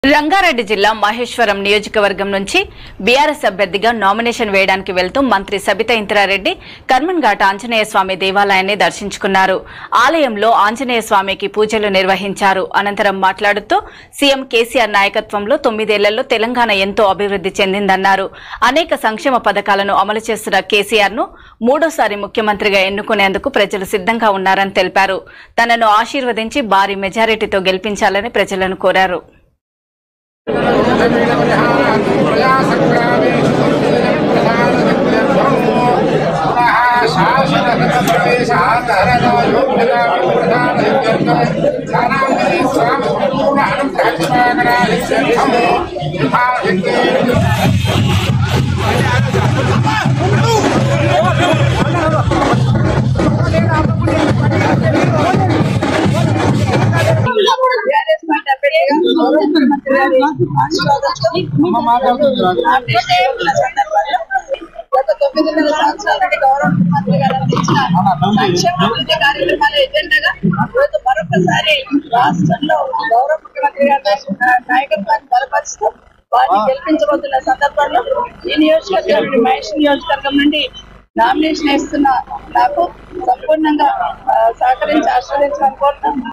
రంగారెడ్డి జిల్లా మహేశ్వరం నియోజకవర్గం నుంచి బీఆర్ఎస్ అభ్యర్థిగా నామినేషన్ వేయడానికి వెళ్తూ మంత్రి సబితా ఇంద్రారెడ్డి కర్మన్ఘాట్ ఆంజనేయ స్వామి దేవాలయాన్ని దర్శించుకున్నారు ఆలయంలో ఆంజనేయ స్వామికి పూజలు నిర్వహించారు అనంతరం మాట్లాడుతూ సీఎం కేసీఆర్ నాయకత్వంలో తొమ్మిదేళ్లలో తెలంగాణ ఎంతో అభివృద్ధి చెందిందన్నారు అనేక సంక్షేమ పథకాలను అమలు చేస్తున్న కేసీఆర్ ను మూడోసారి ముఖ్యమంత్రిగా ఎన్నుకునేందుకు ప్రజలు సిద్ధంగా ఉన్నారని తెలిపారు తనను ఆశీర్వదించి భారీ మెజారిటీతో గెలిపించాలని ప్రజలను కోరారు టీఆర్ఎస్ పార్టీ అభ్యర్థిగా గౌరవ ముఖ్యమంత్రి గారి ఆశీర్వాదంతో అభిషేకం సందర్భంగా గత తొమ్మిదిన్నర సంవత్సరాల నుండి గౌరవ ముఖ్యమంత్రి గారు అందించిన సంక్షేమ అభివృద్ధి కార్యక్రమాల ఎజెండాగా రోజు మరొకసారి రాష్ట్రంలో గౌరవ ముఖ్యమంత్రి గారి నాయ- నాయకత్వాన్ని బలపరుస్తూ వారిని గెలిపించబోతున్న సందర్భంలో ఈ నియోజకవర్గం నుండి మహేష్ నియోజకవర్గం నుండి నామినేషన్ వేస్తున్న నాకు సంపూర్ణంగా ఆ, సహకరించి ఆశీర్వదించాలని కోరుతున్నాను